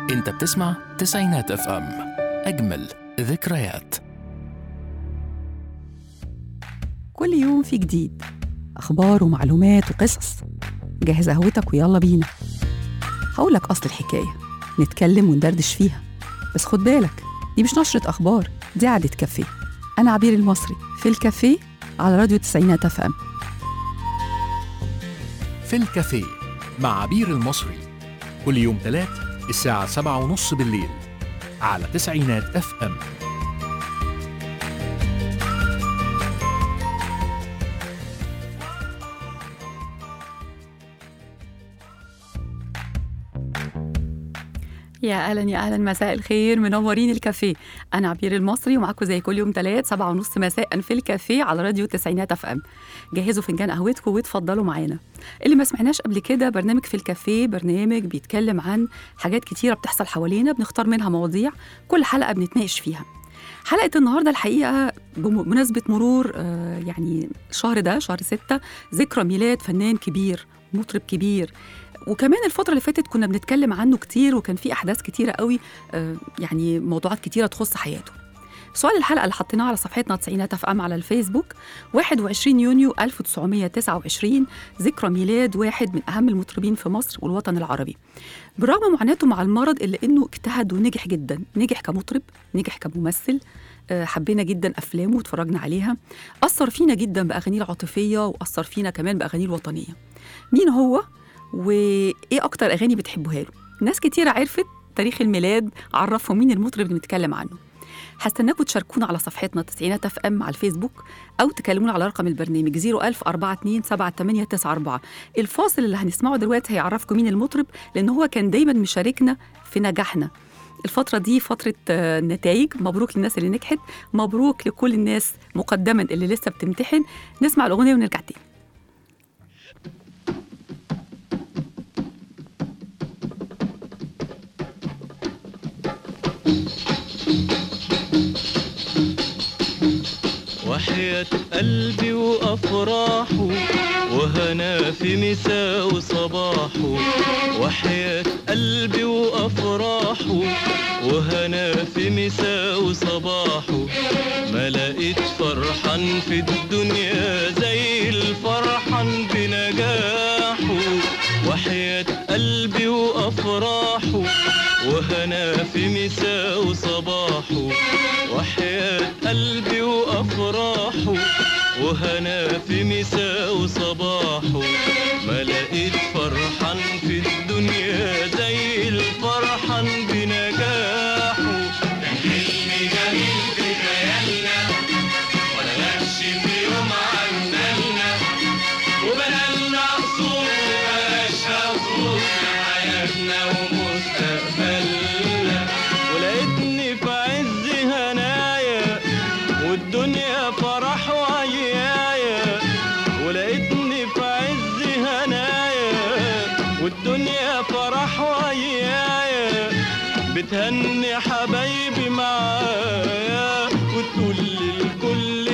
انت بتسمع تسعينات اف ام اجمل ذكريات كل يوم في جديد أخبار ومعلومات وقصص جهز قهوتك ويلا بينا هقولك أصل الحكاية نتكلم وندردش فيها بس خد بالك دي مش نشرة أخبار دي قعدة كافيه أنا عبير المصري في الكافيه على راديو تسعينات اف ام في الكافيه مع عبير المصري كل يوم ثلاث الساعة سبعة ونص بالليل على تسعينات اف ام يا اهلا يا اهلا مساء الخير منورين الكافيه انا عبير المصري ومعاكم زي كل يوم ثلاث سبعة ونص مساء في الكافيه على راديو تسعينات اف ام جهزوا فنجان قهوتكم واتفضلوا معانا اللي ما سمعناش قبل كده برنامج في الكافيه برنامج بيتكلم عن حاجات كتيره بتحصل حوالينا بنختار منها مواضيع كل حلقه بنتناقش فيها حلقة النهاردة الحقيقة بمناسبة مرور آه، يعني الشهر ده شهر ستة ذكرى ميلاد فنان كبير مطرب كبير وكمان الفترة اللي فاتت كنا بنتكلم عنه كتير وكان في أحداث كتيرة قوي آه، يعني موضوعات كتيرة تخص حياته سؤال الحلقة اللي حطيناه على صفحتنا تسعينات اف ام على الفيسبوك 21 يونيو 1929 ذكرى ميلاد واحد من أهم المطربين في مصر والوطن العربي برغم معاناته مع المرض إلا إنه اجتهد ونجح جدا نجح كمطرب نجح كممثل آه، حبينا جدا أفلامه واتفرجنا عليها أثر فينا جدا بأغانيه العاطفية وأثر فينا كمان بأغانيه الوطنية مين هو وايه اكتر اغاني بتحبوها له ناس كتير عرفت تاريخ الميلاد عرفهم مين المطرب اللي بنتكلم عنه هستناكم تشاركونا على صفحتنا تسعينات اف ام على الفيسبوك او تكلمونا على رقم البرنامج 01042 الفاصل اللي هنسمعه دلوقتي هيعرفكم مين المطرب لان هو كان دايما مشاركنا في نجاحنا الفترة دي فترة آه، نتائج مبروك للناس اللي نجحت مبروك لكل الناس مقدما اللي لسه بتمتحن نسمع الأغنية ونرجع تاني وحياة قلبي وأفراحه وهنا في مساء وصباحه وحياة قلبي وأفراحه وهنا في مساء وصباحه ما لقيت فرحان في الدنيا زي الفرحان بنجاحه وحياة قلبي وأفراحه وهنا في مساء وصباحه وحياة قلبي وأفراحه وهنا في مساء وصباحه ما لقيت فرحان في الدنيا زي الفرحان بنجاحه كان حلم جميل في خيالنا ولا غش في يوم عملنا وبنالنا قصور وبلاش قصور حياتنا ومستقبلنا ولقيتني في عز هنايا والدنيا فرح وعيايا ولقيتني في عز هنايا والدنيا فرح وعيايا بتهني حبايبي معايا وتقول للكل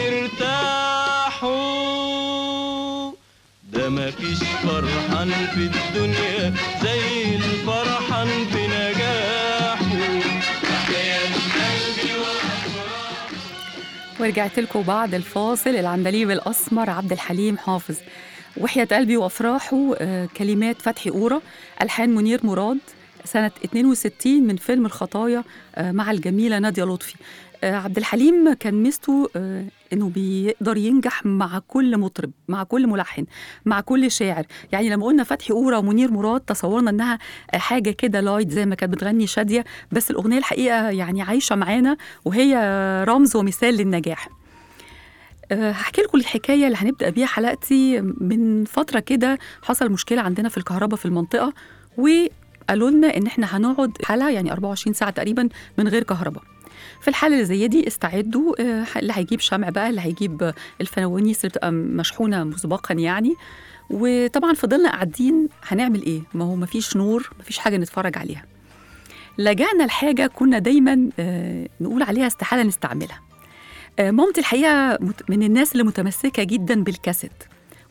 ارتاحوا ده مفيش فرحان في الدنيا زي الفرحان بنجاحه حياة قلبي وأفراحه ورجعت لكم بعد الفاصل العندليب الأسمر عبد الحليم حافظ وحياة قلبي وأفراحه آه، كلمات فتحي قورة ألحان منير مراد سنة 62 من فيلم الخطايا آه، مع الجميلة نادية لطفي آه، عبد الحليم كان ميزته آه، انه بيقدر ينجح مع كل مطرب مع كل ملحن مع كل شاعر يعني لما قلنا فتحي قورة ومنير مراد تصورنا انها حاجه كده لايت زي ما كانت بتغني شاديه بس الاغنيه الحقيقه يعني عايشه معانا وهي رمز ومثال للنجاح أه، هحكي لكم الحكايه اللي هنبدا بيها حلقتي من فتره كده حصل مشكله عندنا في الكهرباء في المنطقه وقالوا لنا ان احنا هنقعد حاله يعني 24 ساعه تقريبا من غير كهرباء في الحاله اللي زي دي استعدوا أه، اللي هيجيب شمع بقى اللي هيجيب الفوانيس اللي بتبقى مشحونه مسبقا يعني وطبعا فضلنا قاعدين هنعمل ايه ما هو مفيش نور مفيش حاجه نتفرج عليها لجأنا لحاجه كنا دايما آه، نقول عليها استحاله نستعملها آه، مامتي الحقيقه مت- من الناس اللي متمسكه جدا بالكاسيت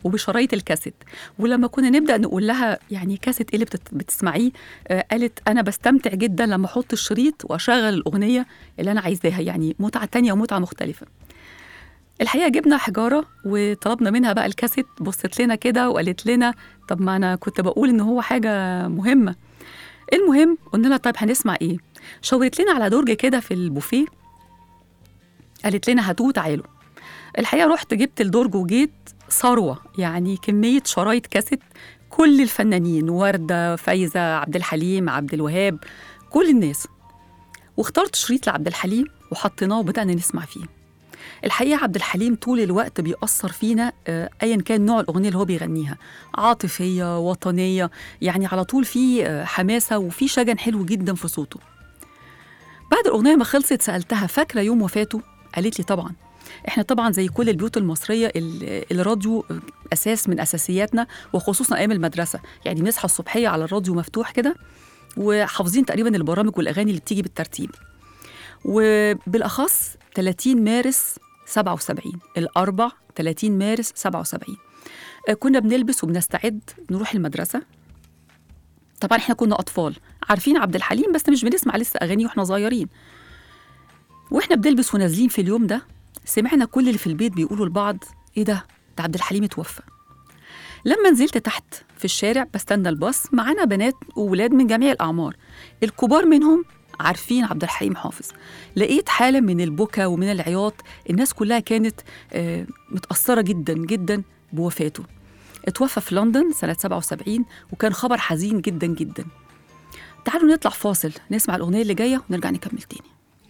وبشرايط الكاسيت ولما كنا نبدا نقول لها يعني كاسيت ايه اللي بتت- بتسمعيه آه قالت انا بستمتع جدا لما احط الشريط واشغل الاغنيه اللي انا عايزاها يعني متعه تانية ومتعه مختلفه الحقيقه جبنا حجاره وطلبنا منها بقى الكاسيت بصت لنا كده وقالت لنا طب ما انا كنت بقول ان هو حاجه مهمه المهم قلنا لها طيب هنسمع ايه شاورت لنا على درج كده في البوفيه قالت لنا هاتوه تعالوا الحقيقه رحت جبت الدرج وجيت ثروه يعني كميه شرايط كاسيت كل الفنانين ورده فايزه عبد الحليم عبد الوهاب كل الناس واخترت شريط لعبد الحليم وحطيناه وبدانا نسمع فيه الحقيقه عبد الحليم طول الوقت بيأثر فينا آه، ايا كان نوع الاغنيه اللي هو بيغنيها عاطفيه وطنيه يعني على طول في آه، حماسه وفي شجن حلو جدا في صوته بعد الاغنيه ما خلصت سالتها فاكره يوم وفاته قالت لي طبعا احنا طبعا زي كل البيوت المصريه ال- الراديو اساس من اساسياتنا وخصوصا ايام المدرسه يعني بنصحى الصبحيه على الراديو مفتوح كده وحافظين تقريبا البرامج والاغاني اللي بتيجي بالترتيب وبالاخص 30 مارس 77 الاربع 30 مارس 77 آه، كنا بنلبس وبنستعد نروح المدرسه طبعا احنا كنا اطفال عارفين عبد الحليم بس مش بنسمع لسه اغاني واحنا صغيرين واحنا بنلبس ونازلين في اليوم ده سمعنا كل اللي في البيت بيقولوا لبعض ايه ده ده عبد الحليم اتوفى لما نزلت تحت في الشارع بستنى الباص معانا بنات وولاد من جميع الاعمار الكبار منهم عارفين عبد الحليم حافظ لقيت حاله من البكا ومن العياط الناس كلها كانت آه، متاثره جدا جدا بوفاته اتوفى في لندن سنه 77 وكان خبر حزين جدا جدا تعالوا نطلع فاصل نسمع الاغنيه اللي جايه ونرجع نكمل تاني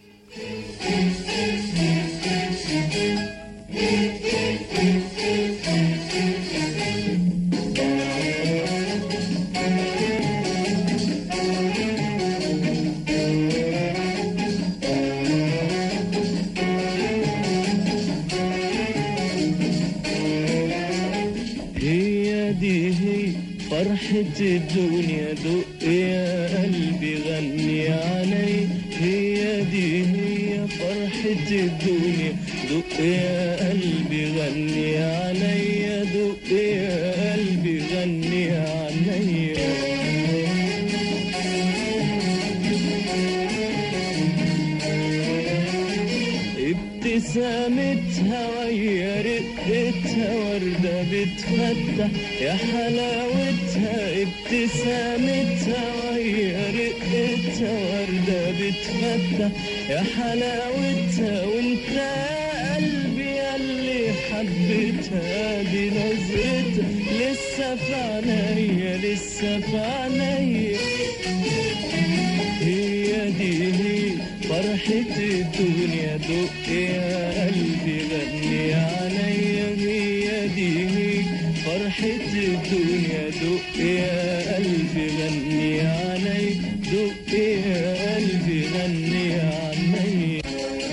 هي دي هي فرحة الدنيا دق يا قلبي غني علي هي دي هي فرحة الدنيا دق يا قلبي غني علي دق يا قلبي غني علي ابتسامتها ويا رقتها وردة بتفتح يا حلاوتها ابتسامتها ويا رقتها وردة بتفتح يا حلاوتها وانت يا قلبي ياللي حبيتها دي نظرتها لسه في عينيا لسه في عينيا هي دي هي فرحة الدنيا دق يا قلبي غني عليا هي دي هي فرحة الدنيا دق يا قلبي غني علي دق يا قلبي غني علي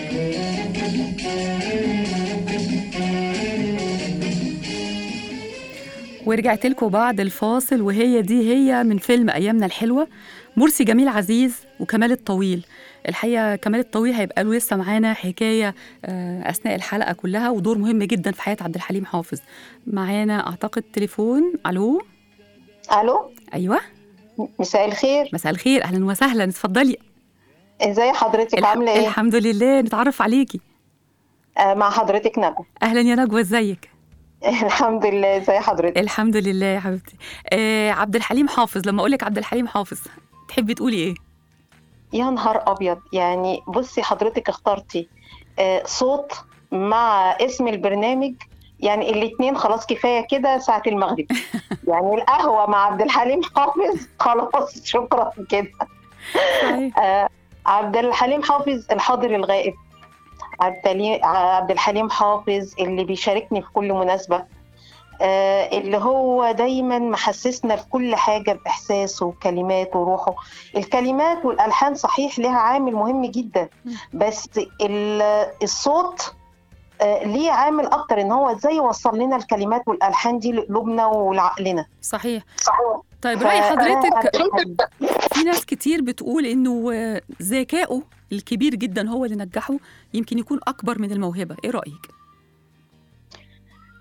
ورجعت لكم بعد الفاصل وهي دي هي من فيلم ايامنا الحلوه مرسي جميل عزيز وكمال الطويل الحقيقه كمال الطويل هيبقى له لسه معانا حكايه آه، اثناء الحلقه كلها ودور مهم جدا في حياه عبد الحليم حافظ معانا اعتقد تليفون الو الو ايوه مساء الخير مساء الخير اهلا وسهلا اتفضلي ازاي حضرتك الح- عامله ايه الحمد لله نتعرف عليكي آه مع حضرتك نجوى اهلا يا نجوى ازيك الحمد لله ازي حضرتك الحمد لله يا حبيبتي آه عبد الحليم حافظ لما اقول لك عبد الحليم حافظ تحبي تقولي ايه يا نهار ابيض يعني بصي حضرتك اخترتي آه صوت مع اسم البرنامج يعني الاتنين خلاص كفايه كده ساعه المغرب يعني القهوه مع عبد الحليم حافظ خلاص شكرا كده صحيح. آه عبد الحليم حافظ الحاضر الغائب عبد الحليم- عبد الحليم حافظ اللي بيشاركني في كل مناسبة آه اللي هو دايما محسسنا في كل حاجة بإحساسه وكلماته وروحه الكلمات والألحان صحيح لها عامل مهم جدا بس ال- الصوت آه ليه عامل أكتر إن هو إزاي يوصل لنا الكلمات والألحان دي لقلوبنا ولعقلنا صحيح صحيح طيب رأي حضرتك في ناس كتير بتقول انه آه، ذكائه الكبير جدا هو اللي نجحه يمكن يكون اكبر من الموهبه ايه رايك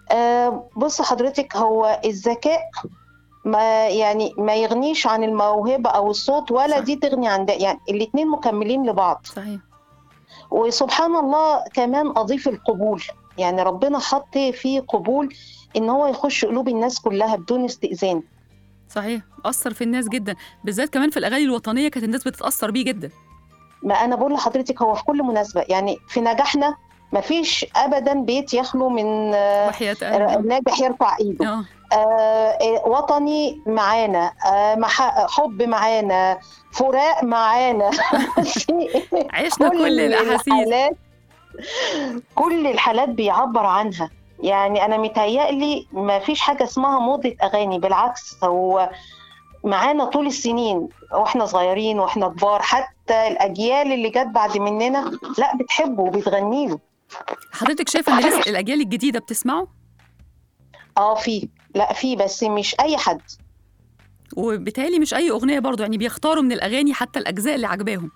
آه، بص حضرتك هو الذكاء ما يعني ما يغنيش عن الموهبة أو الصوت ولا صح. دي تغني عن ده يعني الاتنين مكملين لبعض صحيح وسبحان الله كمان أضيف القبول يعني ربنا حط فيه قبول إن هو يخش قلوب الناس كلها بدون استئذان صحيح أثر في الناس جدا بالذات كمان في الأغاني الوطنية كانت الناس بتتأثر بيه جدا ما أنا بقول لحضرتك هو في كل مناسبة يعني في نجاحنا ما فيش أبدا بيت يخلو من آه، وحياة قلبي ناجح يرفع إيده اه آه، وطني معانا آه، مح- حب معانا فراق معانا عشنا كل الأحاسيس الحالات كل الحالات بيعبر عنها يعني انا متهيألي ما فيش حاجه اسمها موضه اغاني بالعكس هو معانا طول السنين واحنا صغيرين واحنا كبار حتى الاجيال اللي جت بعد مننا لا بتحبه وبتغني له حضرتك شايفة إن لسه الأجيال الجديدة بتسمعه اه في لا في بس مش اي حد وبالتالي مش أي أغنية برضو يعني بيختاروا من الأغاني حتى الأجزاء اللي عجباهم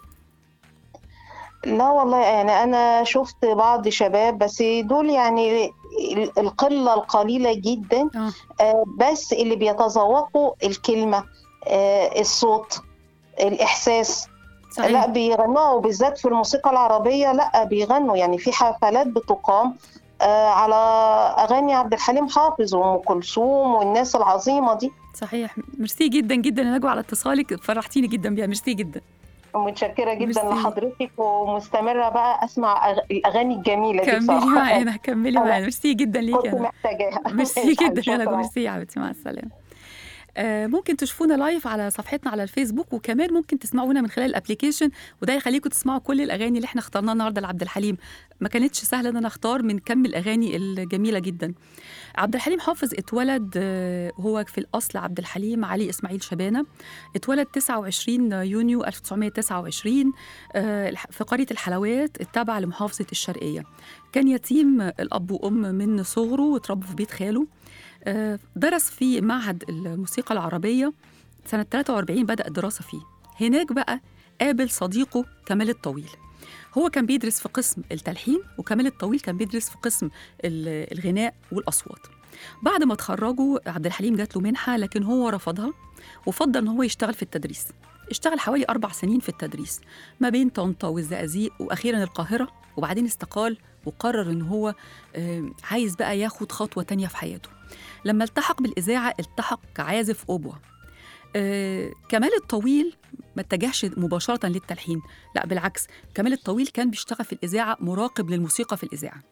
لا والله يعني أنا شفت بعض شباب بس دول يعني ال- القلة القليلة جدا اه آه، بس اللي بيتذوقوا الكلمة آه، الصوت الإحساس لا صحيح بيغنوا وبالذات في الموسيقى العربية لا بيغنوا يعني في حفلات بتقام آه، على أغاني عبد الحليم حافظ وأم كلثوم والناس العظيمة دي صحيح ميرسي جدا جدا يا نجوى على اتصالك فرحتيني جدا بيها ميرسي جدا متشكرة جدا ميرسي. لحضرتك ومستمرة بقى أسمع أغ- الأغاني الجميلة دي كملي بصراحة معانا كملي أنا معانا ميرسي جدا ليكي كنت يا نجوى. محتاجاها ميرسي ماشي، جدا يا نجوى شكراً. ميرسي يا حبيبتي مع السلامه آه، ممكن تشوفونا لايف على صفحتنا على الفيسبوك وكمان ممكن تسمعونا من خلال الابليكيشن وده يخليكم تسمعوا كل الاغاني اللي احنا اخترناها النهارده لعبد الحليم ما كانتش سهله ان انا اختار من كم الاغاني الجميله جدا عبد الحليم حافظ اتولد آه، هو في الاصل عبد الحليم علي اسماعيل شبانه اتولد 29 يونيو 1929 آه، الح- في قريه الحلوات التابعه لمحافظه الشرقيه كان يتيم الاب وام من صغره وتربى في بيت خاله آه، درس في معهد الموسيقى العربية سنة 43 بدأ الدراسة فيه هناك بقى قابل صديقه كمال الطويل هو كان بيدرس في قسم التلحين وكمال الطويل كان بيدرس في قسم ال- الغناء والأصوات بعد ما اتخرجوا عبد الحليم جات له منحة لكن هو رفضها وفضل ان هو يشتغل في التدريس اشتغل حوالي أربع سنين في التدريس ما بين طنطا والزقازيق وأخيرا القاهرة وبعدين استقال وقرر ان هو آه، عايز بقى ياخد خطوة تانية في حياته لما التحق بالإذاعة التحق كعازف أوبوة آه، كمال الطويل ما اتجهش مباشرة للتلحين لا بالعكس كمال الطويل كان بيشتغل في الإذاعة مراقب للموسيقى في الإذاعة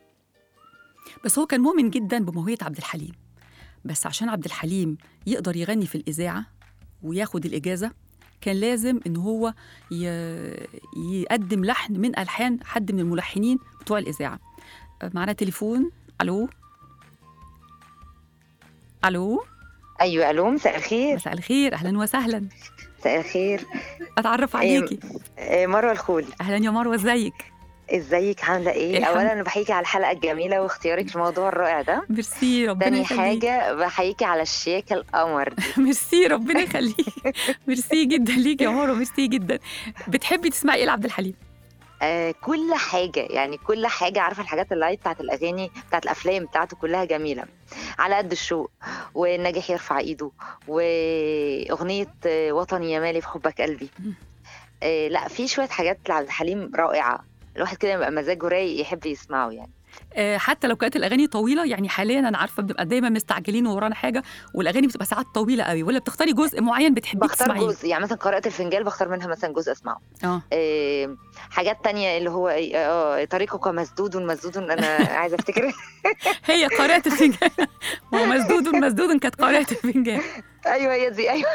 بس هو كان مؤمن جدا بموهبة عبد الحليم بس عشان عبد الحليم يقدر يغني في الإذاعة وياخد الإجازة كان لازم إن هو ي- يقدم لحن من ألحان حد من الملحنين بتوع الإذاعة آه، معنا تليفون ألو ألو ايوه الو مساء الخير مساء الخير اهلا وسهلا مساء الخير اتعرف عليكي آه، مروه الخولي اهلا يا مروه ازيك ازيك عامله ايه الحمد- اولا بحييكي على الحلقه الجميله واختيارك للموضوع الرائع ده ميرسي ربنا تاني يخليك حاجه بحييكي على الشياكه القمر دي ميرسي ربنا يخليك ميرسي جدا ليك يا مروه ميرسي جدا بتحبي تسمعي ايه لعبد الحليم آه كل حاجه يعني كل حاجه عارفه الحاجات اللي هي بتاعت الاغاني بتاعت الافلام بتاعته كلها جميله على قد الشوق والناجح يرفع ايده واغنيه آه، وطني يا مالي في حبك قلبي آه لا في شويه حاجات لعبد الحليم رائعه الواحد كده يبقى مزاجه رايق يحب يسمعه يعني آه، حتى لو كانت الاغاني طويله يعني حاليا انا عارفه بنبقى دايما مستعجلين وورانا حاجه والاغاني بتبقى ساعات طويله قوي ولا بتختاري جزء معين بتحبي بختار تسمعيه جزء يعني مثلا قراءة الفنجان بختار منها مثلا جزء اسمعه اه إيه حاجات تانية اللي هو إيه، اه طريقك مسدود مسدود انا عايزه افتكر هي قارئة الفنجان ومسدود مسدود كانت قارئة الفنجان ايوه هي دي ايوه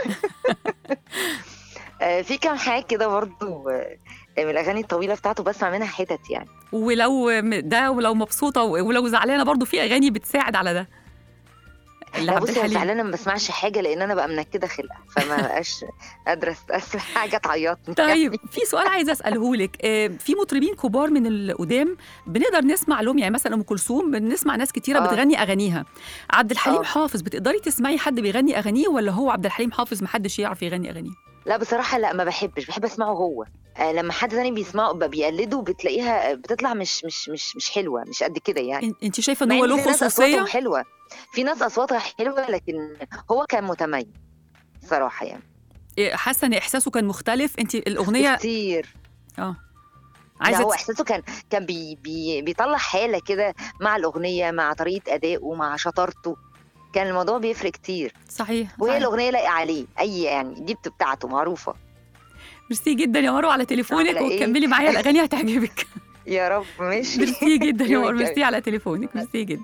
آه، في كام حاجه كده برضو آه، من الاغاني الطويله بتاعته بسمع منها حتت يعني ولو م- ده ولو مبسوطه ولو زعلانه برضو في اغاني بتساعد على ده لا لعبد بصي انا الحليم زعلانه ما بسمعش حاجه لان انا بقى منكده خلقه فما بقاش قادره اسمع حاجه تعيطني طيب في سؤال عايزه اساله لك آه، في مطربين كبار من القدام بنقدر نسمع لهم يعني مثلا ام كلثوم بنسمع ناس كتيره آه. بتغني اغانيها عبد الحليم آه. حافظ بتقدري تسمعي حد بيغني اغانيه ولا هو عبد الحليم حافظ محدش يعرف يغني اغانيه لا بصراحه لا ما بحبش بحب اسمعه هو آه، لما حد تاني بيسمعه بقى بيقلده بتلاقيها بتطلع مش مش مش مش حلوه مش قد كده يعني انت شايفه ان مع هو إن له في ناس خصوصيه اصواتهم حلوه في ناس اصواتها حلوه لكن هو كان متميز صراحه يعني إيه، حاسه ان احساسه كان مختلف انت الاغنيه كتير اه عايزه عايزه هو تس- احساسه كان كان بي بي بيطلع حاله كده مع الاغنيه مع طريقه ادائه مع شطارته كان الموضوع بيفرق كتير صحيح وهي صحيح. الاغنيه لايقه عليه اي يعني دي بت- بتاعته معروفه ميرسي جدا يا مروه على تليفونك على إيه؟ وكملي معايا الاغاني هتعجبك يا رب ماشي ميرسي جدا يا يومك مروه ميرسي جميل. على تليفونك ميرسي جدا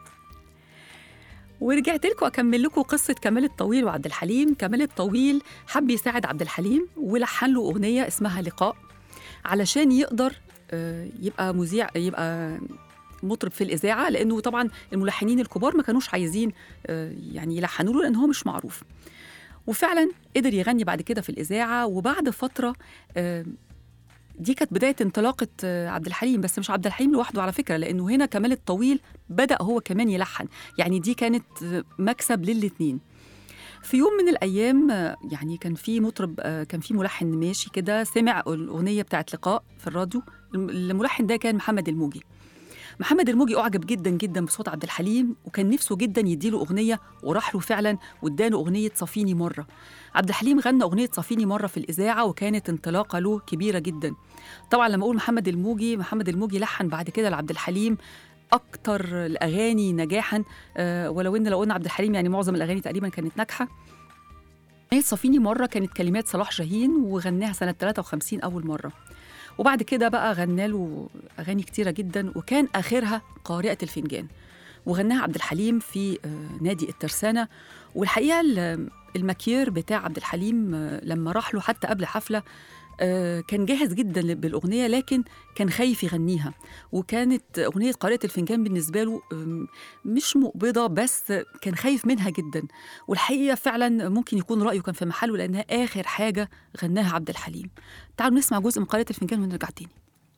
ورجعت لكم اكمل لكم قصه كمال الطويل وعبد الحليم كمال الطويل حب يساعد عبد الحليم ولحن له اغنيه اسمها لقاء علشان يقدر آه، يبقى مذيع يبقى مطرب في الاذاعه لانه طبعا الملحنين الكبار ما كانوش عايزين آه، يعني يلحنوا له لان هو مش معروف وفعلا قدر يغني بعد كده في الاذاعه وبعد فتره آه، دي كانت بدايه انطلاقه آه، عبد الحليم بس مش عبد الحليم لوحده على فكره لانه هنا كمال الطويل بدا هو كمان يلحن يعني دي كانت آه، مكسب للاتنين في يوم من الايام آه، يعني كان في مطرب آه، كان في ملحن ماشي كده سمع الاغنيه بتاعت لقاء في الراديو الم- الملحن ده كان محمد الموجي محمد الموجي اعجب جدا جدا بصوت عبد الحليم وكان نفسه جدا يديله اغنيه وراح له فعلا واداله اغنيه صفيني مره عبد الحليم غنى اغنيه صفيني مره في الاذاعه وكانت انطلاقه له كبيره جدا طبعا لما اقول محمد الموجي محمد الموجي لحن بعد كده لعبد الحليم اكتر الاغاني نجاحا آه، ولو ان لو قلنا عبد الحليم يعني معظم الاغاني تقريبا كانت ناجحه اغنيه صفيني مره كانت كلمات صلاح جاهين وغناها سنه 53 اول مره وبعد كده بقى غنى له اغاني كتيره جدا وكان اخرها قارئه الفنجان وغناها عبد الحليم في آه، نادي الترسانه والحقيقه ال- المكير بتاع عبد الحليم آه، لما راح له حتى قبل حفله آه، كان جاهز جدا بالاغنيه لكن كان خايف يغنيها وكانت اغنيه قارئه الفنجان بالنسبه له آم، مش مقبضه بس كان خايف منها جدا والحقيقه فعلا ممكن يكون رايه كان في محله لانها اخر حاجه غناها عبد الحليم تعالوا نسمع جزء من قارئه الفنجان ونرجع تاني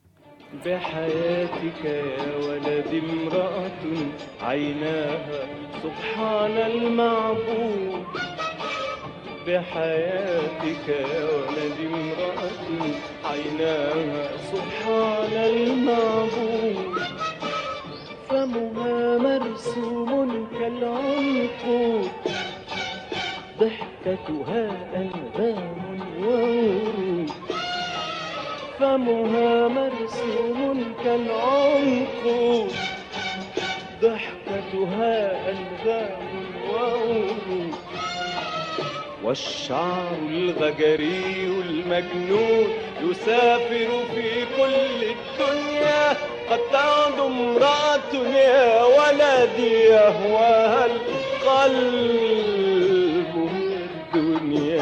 بحياتك يا ولد امرأة عيناها سبحان المعبود بحياتك يا ولد امرأة عيناها سبحان المعبود فمها مرسوم كالعنقود ضحكتها أنغام وورود فمها مرسوم كالعنقود ضحكتها ألغام وورود والشعر الغجري المجنون يسافر في كل الدنيا قد تعد امرأة يا ولدي يهواها القلب من الدنيا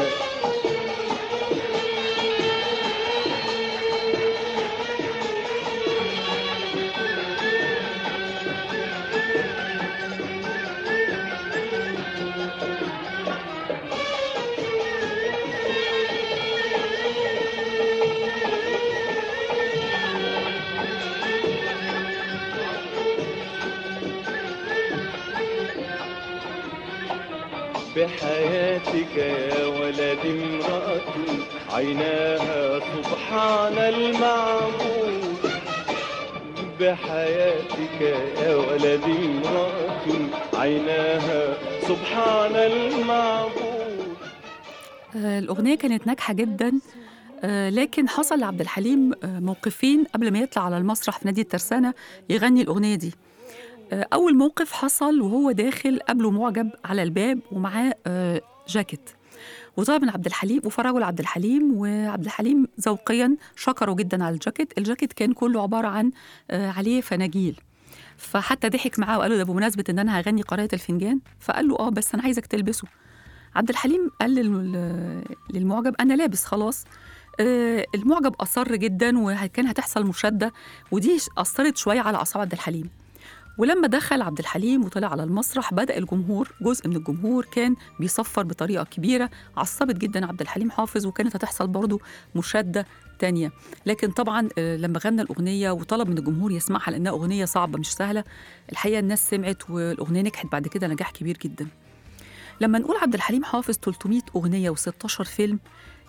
بحياتك يا ولد امرأة عيناها سبحان المعبود بحياتك يا ولد امرأة عيناها سبحان المعبود آه، الأغنية كانت ناجحة جدا آه، لكن حصل لعبد الحليم آه، موقفين قبل ما يطلع على المسرح في نادي الترسانة يغني الأغنية دي آه، أول موقف حصل وهو داخل قبله معجب على الباب ومعاه آه، جاكيت وطلب من عبد الحليم وفرجوا لعبد الحليم وعبد الحليم ذوقيا شكره جدا على الجاكيت الجاكيت كان كله عبارة عن آه، عليه فناجيل فحتى ضحك معاه وقال له ده بمناسبة إن أنا هغني قارئة الفنجان فقال له آه بس أنا عايزك تلبسه عبد الحليم قال لل- للمعجب انا لابس خلاص آه، المعجب اصر جدا وكان هتحصل مشاده ودي اثرت شويه على اعصاب عبد الحليم ولما دخل عبد الحليم وطلع على المسرح بدا الجمهور جزء من الجمهور كان بيصفر بطريقه كبيره عصبت جدا عبد الحليم حافظ وكانت هتحصل برضه مشاده تانية لكن طبعا آه، لما غنى الأغنية وطلب من الجمهور يسمعها لأنها أغنية صعبة مش سهلة الحقيقة الناس سمعت والأغنية نجحت بعد كده نجاح كبير جدا لما نقول عبد الحليم حافظ 300 أغنية و16 فيلم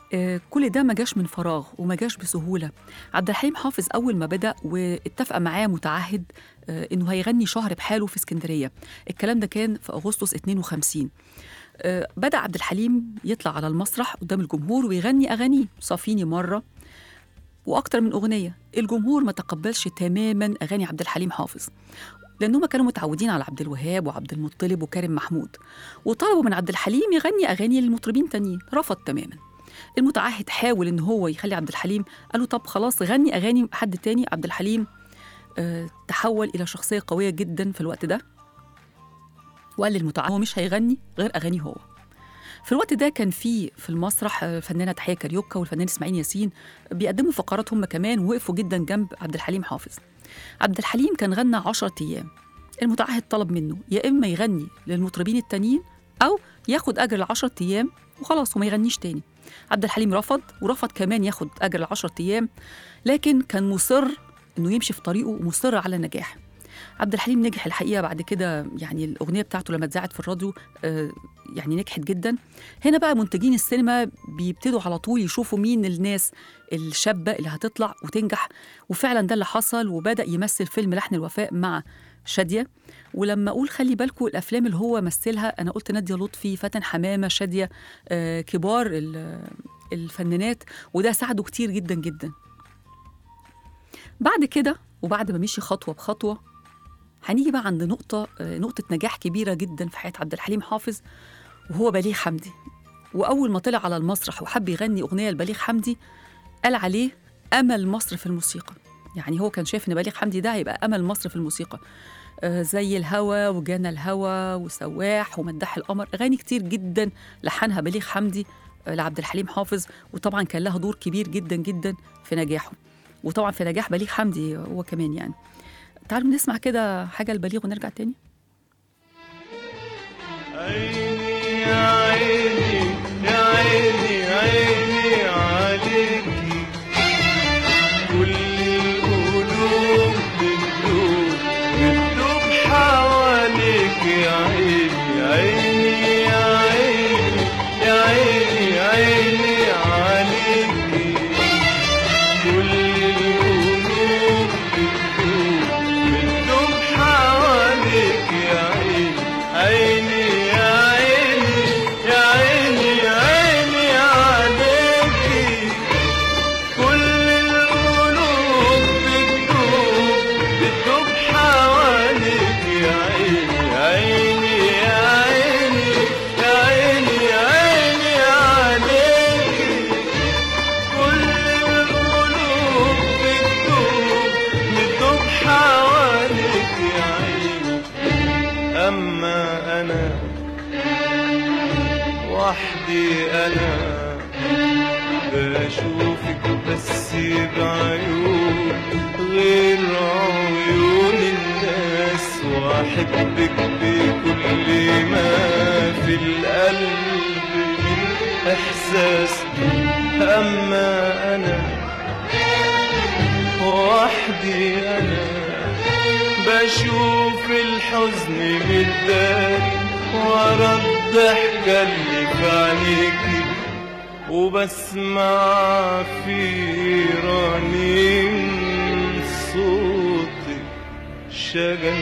آه، كل ده ما جاش من فراغ وما جاش بسهولة عبد الحليم حافظ أول ما بدأ واتفق معاه متعهد آه، إنه هيغني شهر بحاله في اسكندرية الكلام ده كان في أغسطس 52 آه، بدأ عبد الحليم يطلع على المسرح قدام الجمهور ويغني أغانيه صافيني مرة وأكتر من أغنية الجمهور ما تقبلش تماما أغاني عبد الحليم حافظ لأنهم كانوا متعودين على عبد الوهاب وعبد المطلب وكريم محمود وطلبوا من عبد الحليم يغني أغاني للمطربين تانيين رفض تماما المتعهد حاول ان هو يخلي عبد الحليم قال له طب خلاص غني اغاني حد تاني عبد الحليم آه تحول الى شخصيه قويه جدا في الوقت ده وقال للمتعهد هو مش هيغني غير اغاني هو في الوقت ده كان في في المسرح آه، الفنانه تحيه كاريوكا والفنان اسماعيل ياسين بيقدموا فقرات هم كمان وقفوا جدا جنب عبد الحليم حافظ عبد الحليم كان غنى 10 ايام المتعهد طلب منه يا اما يغني للمطربين التانيين او ياخد اجر ال 10 ايام وخلاص وما يغنيش تاني عبد الحليم رفض ورفض كمان ياخد اجر العشرة ايام لكن كان مصر انه يمشي في طريقه ومصر على النجاح عبد الحليم نجح الحقيقه بعد كده يعني الاغنيه بتاعته لما اتذاعت في الراديو آه، يعني نجحت جدا هنا بقى منتجين السينما بيبتدوا على طول يشوفوا مين الناس الشابه اللي هتطلع وتنجح وفعلا ده اللي حصل وبدا يمثل فيلم لحن الوفاء مع شاديه ولما اقول خلي بالكم الافلام اللي هو مثلها انا قلت ناديه لطفي فاتن حمامه شاديه آه، كبار ال- الفنانات وده ساعده كتير جدا جدا بعد كده وبعد ما مشي خطوه بخطوه هنيجي بقى عند نقطه آه، نقطه نجاح كبيره جدا في حياه عبد الحليم حافظ وهو بليغ حمدي واول ما طلع على المسرح وحب يغني اغنيه لبليغ حمدي قال عليه امل مصر في الموسيقى يعني هو كان شايف ان بليغ حمدي ده هيبقى امل مصر في الموسيقى آه، زي الهوى وجانا الهوى وسواح ومداح القمر اغاني كتير جدا لحنها بليغ حمدي آه، لعبد الحليم حافظ وطبعا كان لها دور كبير جدا جدا في نجاحه وطبعا في نجاح بليغ حمدي هو كمان يعني تعالوا نسمع كده حاجه لبليغ ونرجع تاني عيني يا عيني يا عيني عيني عليكي كل القلوب بتدوب بتدوب حواليك يا عيني عيني يا عيني يا عيني عيني عليكي كل القلوب بتدوب بتدوب حواليك يا عيني عيني يا عيني يا عيني يا عيني عليكي كل القلوب بتدوب بتدوب حواليك يا عيني عيني يا عيني يا عيني يا عيني عليكي كل القلوب بتدوب بتدوب حواليك يا عيني أما أنا وحدي أنا بشوفك بس بعيون غير عيون الناس وأحبك بكل ما في القلب من إحساس أما أنا وحدي أنا بشوف الحزن مداري ورا الضحكة اللي في عينيكي وبسمع في رنين صوتك شجن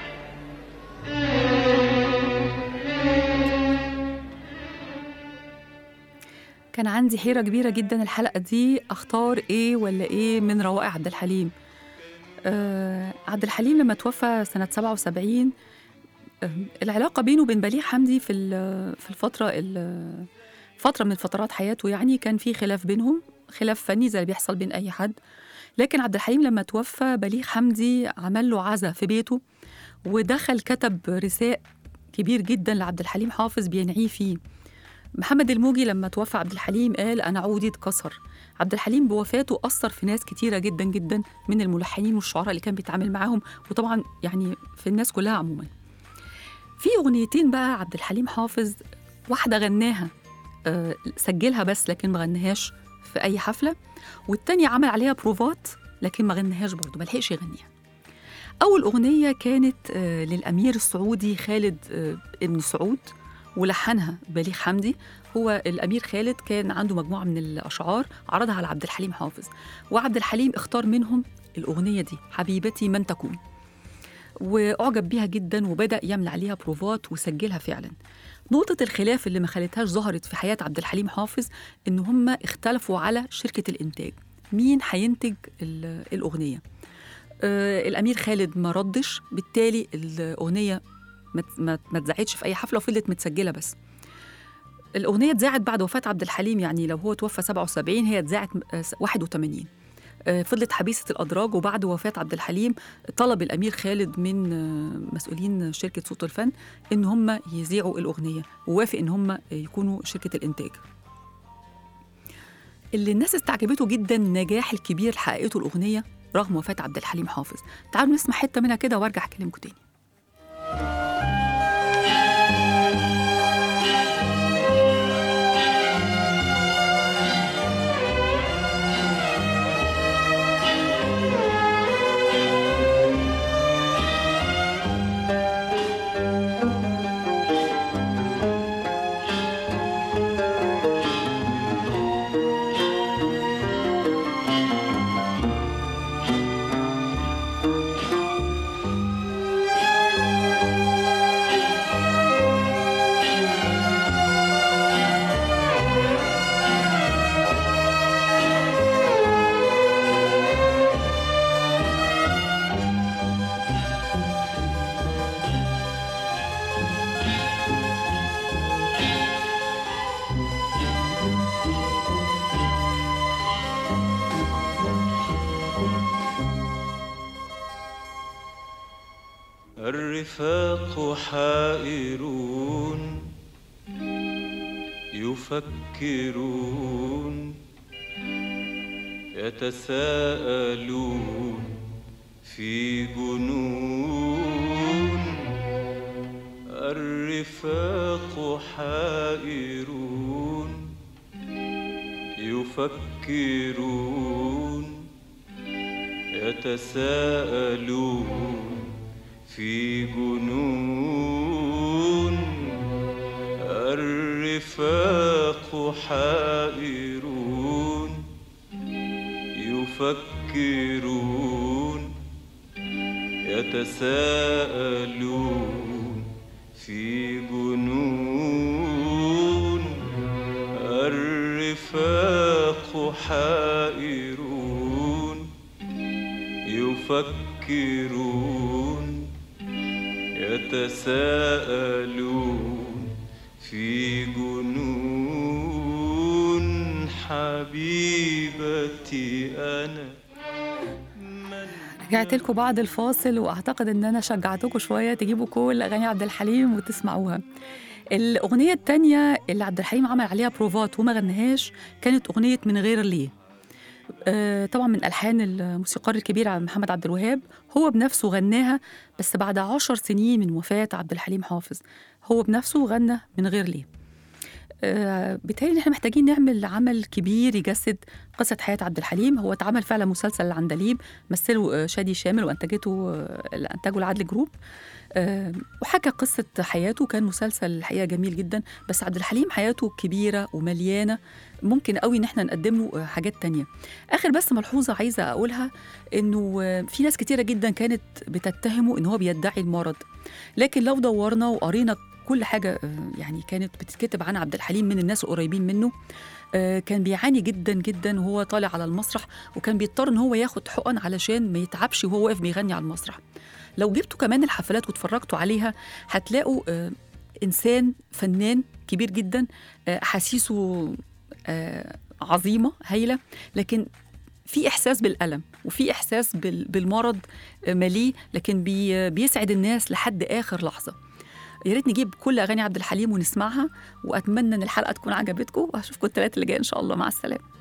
كان عندي حيرة كبيرة جدا الحلقة دي أختار إيه ولا إيه من روائع عبد الحليم آه عبد الحليم لما توفى سنة 77 آه العلاقة بينه وبين بليغ حمدي في ال- في الفترة ال- فترة من فترات حياته يعني كان في خلاف بينهم خلاف فني زي اللي بيحصل بين أي حد لكن عبد الحليم لما توفى بليغ حمدي عمل له عزا في بيته ودخل كتب رثاء كبير جدا لعبد الحليم حافظ بينعيه فيه محمد الموجي لما توفى عبد الحليم قال أنا عودي اتكسر عبد الحليم بوفاته أثر في ناس كتيرة جدا جدا من الملحنين والشعراء اللي كان بيتعامل معاهم وطبعا يعني في الناس كلها عموما في أغنيتين بقى عبد الحليم حافظ واحدة غناها آه، سجلها بس لكن ما غناهاش في أي حفلة والتانية عمل عليها بروفات لكن ما غناهاش برضه ما لحقش يغنيها أول أغنية كانت آه، للأمير السعودي خالد آه، ابن سعود ولحنها بليغ حمدي هو الامير خالد كان عنده مجموعه من الاشعار عرضها على عبد الحليم حافظ وعبد الحليم اختار منهم الاغنيه دي حبيبتي من تكون واعجب بيها جدا وبدا يعمل عليها بروفات وسجلها فعلا نقطة الخلاف اللي ما خلتهاش ظهرت في حياة عبد الحليم حافظ إن هم اختلفوا على شركة الإنتاج مين هينتج ال- الأغنية آه الأمير خالد ما ردش بالتالي الأغنية ما ت- ما ما اتذاعتش في أي حفلة وفضلت متسجلة بس الأغنية اتذاعت بعد وفاة عبد الحليم يعني لو هو توفى 77 هي اتذاعت آه، 81 آه، فضلت حبيسة الأدراج وبعد وفاة عبد الحليم طلب الأمير خالد من آه، مسؤولين شركة صوت الفن إن هم يذيعوا الأغنية ووافق إن هم يكونوا شركة الإنتاج اللي الناس استعجبته جدا النجاح الكبير اللي حققته الأغنية رغم وفاة عبد الحليم حافظ تعالوا نسمع حتة منها كده وارجع أكلمكم تاني الرفاق حائرون يفكرون يتساءلون في جنون الرفاق حائرون يفكرون يتساءلون في جنون الرفاق حائرون يفكرون يتساءلون في جنون الرفاق حائرون يفكرون يتساءلون في جنون حبيبتي أنا رجعت لكم بعد الفاصل واعتقد ان انا شجعتكم شويه تجيبوا كل اغاني عبد الحليم وتسمعوها الاغنيه التانية اللي عبد الحليم عمل عليها بروفات وما غناهاش كانت اغنيه من غير ليه آه، طبعا من الحان الموسيقار الكبير عبد محمد عبد الوهاب هو بنفسه غناها بس بعد عشر سنين من وفاه عبد الحليم حافظ هو بنفسه غنى من غير ليه آه، بالتالي إن احنا محتاجين نعمل عمل كبير يجسد قصة حياة عبد الحليم هو اتعمل فعلا مسلسل العندليب مثله آه، شادي شامل وانتجته آه، اللي انتجه العدل جروب آه، وحكى قصة حياته كان مسلسل الحقيقة جميل جدا بس عبد الحليم حياته كبيرة ومليانة ممكن قوي ان احنا نقدم له آه، حاجات تانية اخر بس ملحوظة عايزة اقولها انه آه، في ناس كتيرة جدا كانت بتتهمه ان هو بيدعي المرض لكن لو دورنا وقرينا كل حاجة آه، يعني كانت بتتكتب عن عبد الحليم من الناس القريبين منه آه، كان بيعاني جدا جدا وهو طالع على المسرح وكان بيضطر ان هو ياخد حقن علشان ما يتعبش وهو واقف بيغني على المسرح لو جبتوا كمان الحفلات واتفرجتوا عليها هتلاقوا آه، انسان فنان كبير جدا آه، احاسيسه آه، عظيمه هايله لكن في احساس بالالم وفي احساس بال- بالمرض آه، مليه لكن بي بيسعد الناس لحد اخر لحظه يا ريت نجيب كل اغاني عبد الحليم ونسمعها واتمنى ان الحلقه تكون عجبتكم وهشوفكم الثلاث اللي جاي ان شاء الله مع السلامه